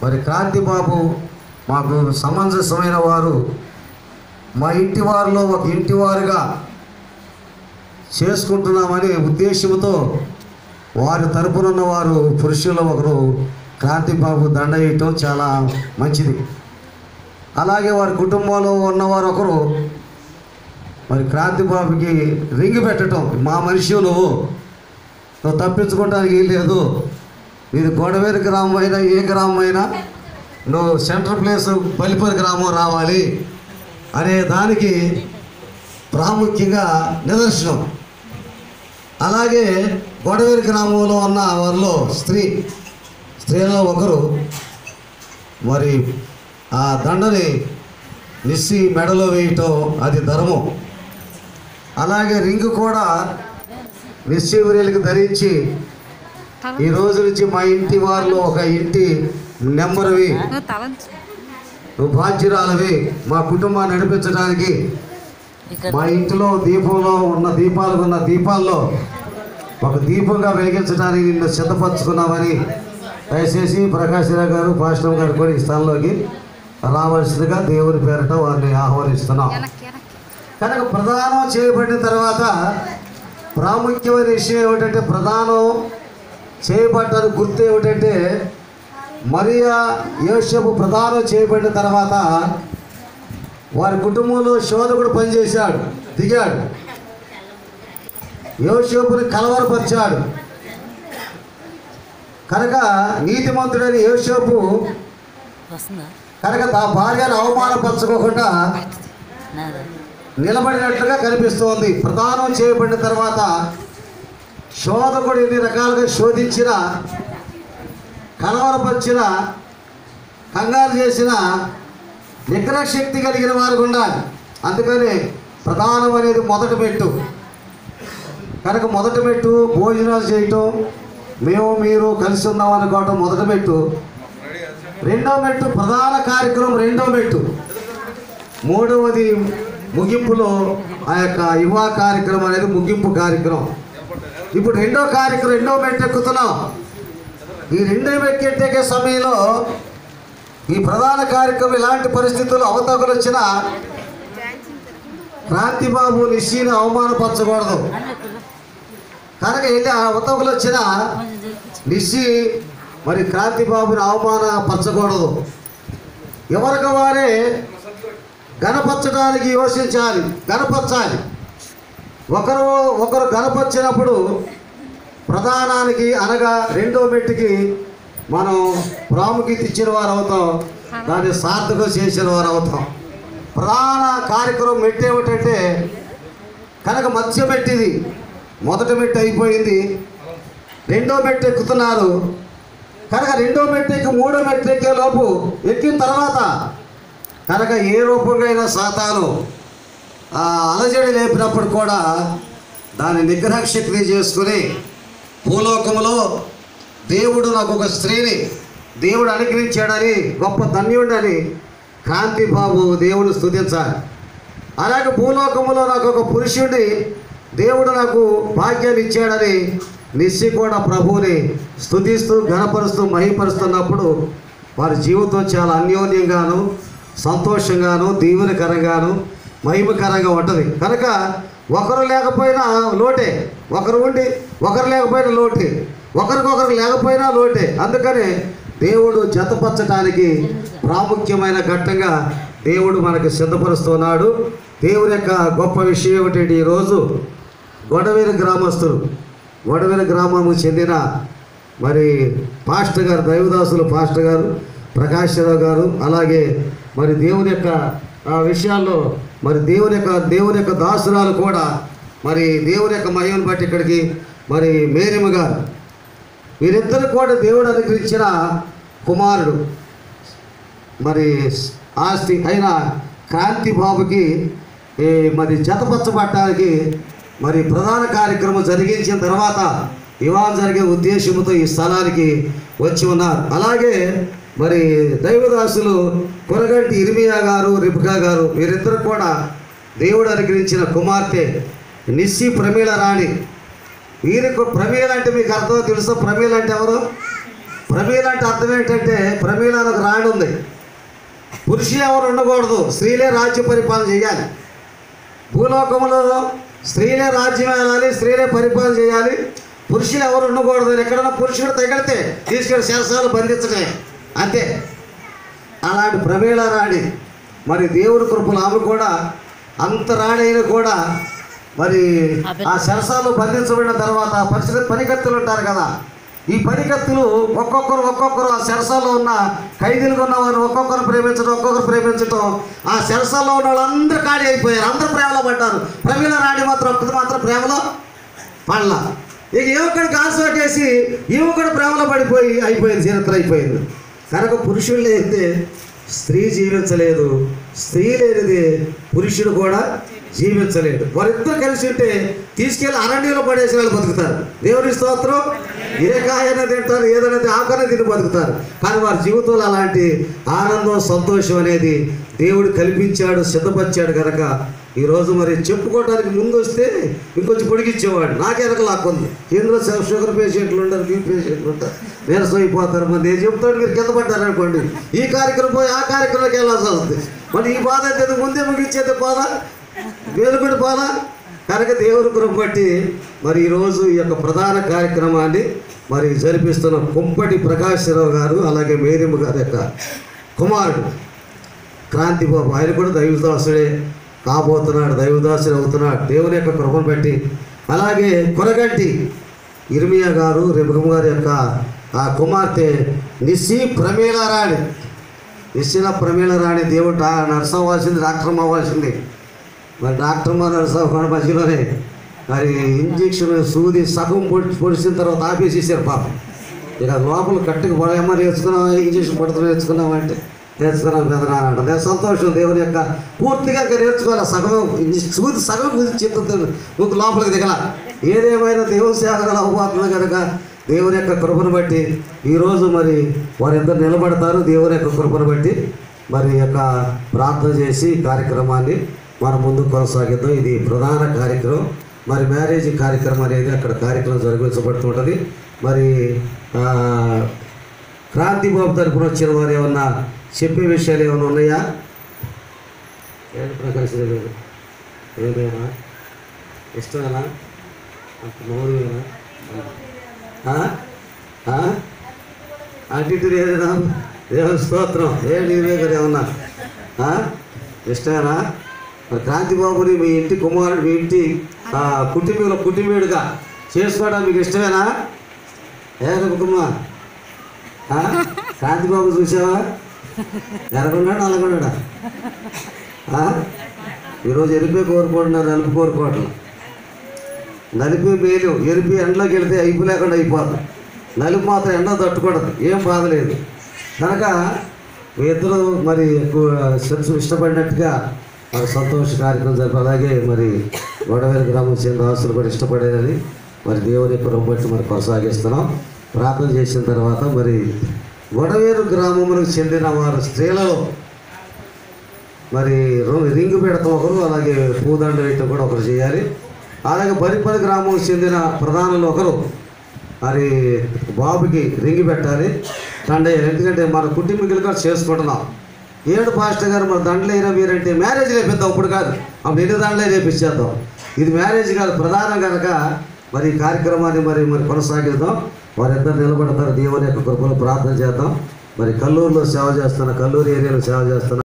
మరి క్రాంతి బాబు మాకు సమంజసమైన వారు మా ఇంటి వారిలో ఒక ఇంటి వారుగా చేసుకుంటున్నామనే ఉద్దేశంతో వారి తరపునున్న వారు పురుషుల్లో ఒకరు క్రాంతి బాబు దండ వేయటం చాలా మంచిది అలాగే వారి కుటుంబంలో ఉన్నవారు ఒకరు మరి క్రాంతి బాబుకి రింగ్ పెట్టడం మా మనిషి నువ్వు నువ్వు తప్పించుకోవడానికి ఏం లేదు ఇది గొడవేరు గ్రామం అయినా ఏ గ్రామం అయినా నువ్వు సెంట్రల్ ప్లేస్ బలిపరి గ్రామం రావాలి అనే దానికి ప్రాముఖ్యంగా నిదర్శనం అలాగే గొడవేరు గ్రామంలో ఉన్న వారిలో స్త్రీ స్త్రీలలో ఒకరు మరి ఆ దండని నిస్సి మెడలో వేయటం అది ధర్మం అలాగే రింగ్ కూడా నిశ్చయవులకు ధరించి ఈ రోజు నుంచి మా ఇంటి వారిలో ఒక ఇంటి నెంబర్వి నువ్వు తలంచు నువ్వు బాధ్యురాలవి మా కుటుంబాన్ని నడిపించడానికి మా ఇంటిలో దీపంలో ఉన్న దీపాలకు ఉన్న దీపాల్లో ఒక దీపంగా వెలిగించడానికి నిన్ను సిద్ధపరచుకున్నామని దయచేసి ప్రకాశ్రావు గారు పాశ్రం గారు కూడా ఈ స్థలంలోకి రావాల్సిందిగా దేవుని పేరట వారిని ఆహ్వానిస్తున్నాం వెనక్కి వెనక్కి కనుక ప్రధానం చేయబడిన తర్వాత ప్రాముఖ్యమైన విషయం ఏమిటంటే ప్రధానం చేయబడ్డానికి గుర్తు ఏమిటంటే మరియా యోసేపు ప్రధానం చేయబడిన తర్వాత వారి కుటుంబంలో శోధకుడు పనిచేశాడు దిగాడు యోసేపుని కలవరపరిచాడు కనుక నీతిమంతుడైన యోసేపు వస్తుందా కనుక తా భార్యను అవమానపరచుకోకుండా నాదా నిలబడినట్లుగా కనిపిస్తోంది ప్రదానం చేయబడిన తర్వాత శోధకుడు ఎన్ని రకాలుగా శోధించిన కలవరపరిచిన కంగారు చేసిన నిగ్రహ శక్తి కలిగిన వారు ఉండాలి అందుకని ప్రధానం అనేది మొదటి మెట్టు కనుక మొదటి మెట్టు భోజనాలు చేయటం మేము మీరు కలిసి ఉన్నాం అనుకోవటం మొదటి మెట్టు రెండో మెట్టు ప్రధాన కార్యక్రమం రెండో మెట్టు మూడవది ముగింపులో ఆ యొక్క యువ కార్యక్రమం అనేది ముగింపు కార్యక్రమం ఇప్పుడు రెండో కార్యక్రమం రెండో మెట్టు ఎక్కుతున్నాం ఈ రెండో మెట్టు ఎక్కే సమయంలో ఈ ప్రధాన కార్యక్రమం ఇలాంటి పరిస్థితుల్లో అవతకులు వచ్చిన క్రాంతిబాబు నిశ్చీని అవమానపరచకూడదు కనుక వెళ్ళి ఆ అవతకులు వచ్చిన నిశ్చి మరి క్రాంతిబాబుని అవమానపరచకూడదు ఎవరికి వారే గణపరచడానికి యోచించాలి గణపరచాలి ఒకరు ఒకరు గణపరిచినప్పుడు ప్రధానానికి అనగా రెండో మెట్టుకి మనం ప్రాముఖ్యత ఇచ్చిన వారు అవుతాం దాన్ని సార్థకం చేసిన వారు అవుతాం ప్రధాన కార్యక్రమం మెట్టు ఏమిటంటే కనుక మత్స్య మెట్టిది మొదటి మెట్టు అయిపోయింది రెండో మెట్టు ఎక్కుతున్నారు కనుక రెండో మెట్టు ఎక్కి మూడో మెట్టు ఎక్కే లోపు ఎక్కిన తర్వాత కనుక ఏ రూపంగా అయినా సాతాను ఆ అలజడి లేపినప్పుడు కూడా దాన్ని నిగ్రహ శక్తి చేసుకుని భూలోకంలో దేవుడు నాకు ఒక స్త్రీని దేవుడు అనుగ్రహించాడని గొప్ప ధన్యుడని కాంతి బాబు దేవుడు స్తుతించాలి అలాగే భూలోకంలో నాకు ఒక పురుషుడిని దేవుడు నాకు భాగ్యాన్ని ఇచ్చాడని నిశ్చి కూడా ప్రభువుని స్తుతిస్తూ ఘనపరుస్తూ మహిపరుస్తున్నప్పుడు వారి జీవితం చాలా అన్యోన్యంగాను సంతోషంగాను దీవెనకరంగాను మహిమకరంగా ఉంటుంది కనుక ఒకరు లేకపోయినా లోటే ఒకరు ఉండి ఒకరు లేకపోయినా లోటే ఒకరికొకరు లేకపోయినా లోటే అందుకని దేవుడు జతపరచడానికి ప్రాముఖ్యమైన ఘట్టంగా దేవుడు మనకు సిద్ధపరుస్తున్నాడు దేవుని యొక్క గొప్ప విషయం ఏమిటంటే ఈరోజు గొడవేరు గ్రామస్తులు గొడవేరు గ్రామము చెందిన మరి పాస్టర్ గారు దైవదాసులు పాస్టర్ గారు ప్రకాశ్రావు గారు అలాగే మరి దేవుని యొక్క ఆ విషయాల్లో మరి దేవుని యొక్క దేవుని యొక్క దాసురాలు కూడా మరి దేవుని యొక్క మహిమను బట్టి ఇక్కడికి మరి మేరిమ గారు వీరిద్దరు కూడా దేవుడు అనుగ్రహించిన కుమారుడు మరి ఆస్తి అయిన క్రాంతి బాబుకి ఈ మరి జతపరచబట్టడానికి మరి ప్రధాన కార్యక్రమం జరిగించిన తర్వాత వివాహం జరిగే ఉద్దేశంతో ఈ స్థలానికి వచ్చి ఉన్నారు అలాగే మరి దైవదాసులు పొరగంటి ఇర్మియా గారు రిబ్కా గారు వీరిద్దరు కూడా దేవుడు అనుగ్రహించిన కుమార్తె నిస్సి ప్రమీల రాణి వీరికి ప్రమీల అంటే మీకు అర్థం తెలుసా ప్రమీల అంటే ఎవరు ప్రమీల అంటే అర్థం ఏంటంటే ప్రమీల అని ఒక రాణి ఉంది పురుషులు ఎవరు ఉండకూడదు స్త్రీలే రాజ్య పరిపాలన చేయాలి భూలోకంలో స్త్రీలే రాజ్యం వెళ్ళాలి స్త్రీలే పరిపాలన చేయాలి పురుషులు ఎవరు ఉండకూడదు ఎక్కడన్నా పురుషుడు తగిలితే తీసుకెళ్ళి శరసాలు బంధించడమే అంతే అలాంటి ప్రమీళ రాణి మరి దేవుడి కృపలు ఆమె కూడా అంత రాణి అయినా కూడా మరి ఆ శరసాలు బంధించబడిన తర్వాత పరిస్థితి పనికత్తులు ఉంటారు కదా ఈ పనికత్తులు ఒక్కొక్కరు ఒక్కొక్కరు ఆ శరసాల్లో ఉన్న ఖైదీలుగా ఉన్న వారు ఒక్కొక్కరు ప్రేమించడం ఒక్కొక్కరు ప్రేమించడం ఆ శరసాల్లో ఉన్న వాళ్ళందరూ ఖాళీ అయిపోయారు అందరూ ప్రేమలో పడ్డారు ప్రమీల రాణి మాత్రం ఒక్కది మాత్రం ప్రేమలో పడలా ఇక యువకుడికి ఆశ పెట్టేసి యువకుడు ప్రేమలో పడిపోయి అయిపోయింది చరిత్ర అయిపోయింది కనుక పురుషుడు లేనిదే స్త్రీ జీవించలేదు స్త్రీ లేనిది పురుషుడు కూడా జీవించలేడు వారిద్దరు కలిసి ఉంటే తీసుకెళ్ళి అరణ్యంలో పడేసి వాళ్ళు బతుకుతారు దేవుని స్తోత్రం ఏ కాయన తింటారు ఏదైనా ఆకనే తిని బతుకుతారు కానీ వారి జీవితంలో అలాంటి ఆనందం సంతోషం అనేది దేవుడు కల్పించాడు సిద్ధపరిచాడు కనుక ఈరోజు మరి చెప్పుకోవడానికి ముందు వస్తే ఇంకొంచెం పొడిగిచ్చేవాడు నాకే వెనక లాక్కుంది ఇందులో షుగర్ పేషెంట్లు ఉంటారు బీపీ పేషెంట్లు ఉంటారు నీరసం అయిపోతారు మరి నేను చెప్తాను మీరు కింద పడ్డారు అనుకోండి ఈ కార్యక్రమం పోయి ఆ కార్యక్రమంకి వెళ్ళాల్సి వస్తుంది మరి ఈ బాధ అయితే ముందే ముగించేది బాధ వేలుగుడి బాధ కనుక దేవుని కృప బట్టి మరి ఈరోజు ఈ యొక్క ప్రధాన కార్యక్రమాన్ని మరి జరిపిస్తున్న కుంపటి ప్రకాశ్రావు గారు అలాగే మేరిమ్మ గారి యొక్క కుమారుడు క్రాంతి బాబు ఆయన కూడా దైవదాసుడే కాబోతున్నాడు దైవదాసుడు అవుతున్నాడు దేవుని యొక్క కృపను బట్టి అలాగే కొరగంటి ఇర్మియా గారు రెబకం గారి యొక్క ఆ కుమార్తె నిస్సి ప్రమీల రాణి నిశ్చిన ప్రమీల రాణి దేవుడు డా- నర్స్ అవ్వాల్సింది డాక్టర్ అవ్వాల్సింది మరి డాక్టర్ మా నర్స్ అవ్వకుండా మధ్యలోనే మరి ఇంజక్షన్ సూది సగం పొడి పొడిచిన తర్వాత ఆపేసేసారు పాపం ఇక లోపల కట్టుకు పడేమో నేర్చుకున్నాం ఇంజక్షన్ పడుతున్నా నేర్చుకున్నాం అంటే నేర్చుకున్నాం పెదనా అంట నేను సంతోషం దేవుని యొక్క పూర్తిగా ఇంకా నేర్చుకోవాలి సగం ఇంజ- సూది సగం చిత్త నువ్వు లోపలికి దిగల ఏదేమైనా దేవుని సేవగా అవ్వబోతుంది కనుక దేవుని యొక్క కృపను బట్టి ఈరోజు మరి వారిద్దరు నిలబడతారు దేవుని యొక్క కృపను బట్టి మరి ఈ యొక్క ప్రార్థన చేసి కార్యక్రమాన్ని మనం ముందుకు కొనసాగిద్దాం ఇది ప్రధాన కార్యక్రమం మరి మ్యారేజ్ కార్యక్రమం అనేది అక్కడ కార్యక్రమం జరిగించబడుతుంటుంది మరి ఆ, క్రాంతి బాబు తరపున వచ్చిన వారు ఏమన్నా చెప్పే విషయాలు ఏమైనా ఉన్నాయా ఏంటి ప్రకాశ్ రెడ్డి గారు? ఏమైనా ఇష్టమేనా అంత నోరువేనా ఆ? ఆ? అటు ఇటు ఏదైనా దేవుని స్తోత్రం ఏ నీవే గారు ఏమన్నా ఆ? ఇష్టమేనా మరి క్రాంతి బాబుని మీ ఇంటి కుమారుడు మీ ఇంటి ఆ, కుటుంబీలో కుటుంబీడుగా చేసుకోవడం మీకు ఇష్టమేనా ఏ కుటుంబా క్రాంతి బాబు చూసావా ఎరగొన్నాడు నల్లగొన్నాడా ఆ? ఈరోజు ఎరిపే కోరుకుంటున్నారు నలుపు కోరుకోవట్లేదు నలిపి మేలు ఎరిపి ఎండలోకి వెళితే అయిపు లేకుండా అయిపోతుంది నలుపు మాత్రం ఎండ తట్టుకోవడం ఏం బాధ లేదు కనుక మీ ఇద్దరు మరి ఎక్కువ సెన్స్ ఇష్టపడినట్టుగా మరి సంతోష కార్యక్రమం జరిపి అలాగే మరి గొడవేరు గ్రామం చెందిన రాసులు కూడా ఇష్టపడేదని మరి దేవుని పురం బట్టి మరి కొనసాగిస్తున్నాం ప్రార్థన చేసిన తర్వాత మరి గొడవేరు గ్రామములకు చెందిన వారు స్త్రీలలో మరి రో- రింగు పెడతాం ఒకరు అలాగే పూదండ వేయటం కూడా ఒకరు చేయాలి అలాగే బరిపల్లి గ్రామం చెందిన ప్రధానులు ఒకరు మరి బాబుకి రింగు పెట్టాలి దండ వేయాలి ఎందుకంటే మన కుటుంబీకులుగా చేసుకుంటున్నాం ఏడు పాస్టర్ గారు మరి దండలు అయినా మీరంటే మ్యారేజ్ రేపిద్దాం ఇప్పుడు కాదు అప్పుడు ఎన్ని దండలే రేపిచ్చేద్దాం ఇది మ్యారేజ్ కాదు ప్రధానం కనుక మరి ఈ కార్యక్రమాన్ని మరి మరి కొనసాగిద్దాం వారిద్దరు నిలబడతారు దేవుని యొక్క కృపలో ప్రార్థన చేద్దాం మరి కల్లూరులో సేవ చేస్తున్న కల్లూరు ఏరియాలో సేవ చేస్తున్న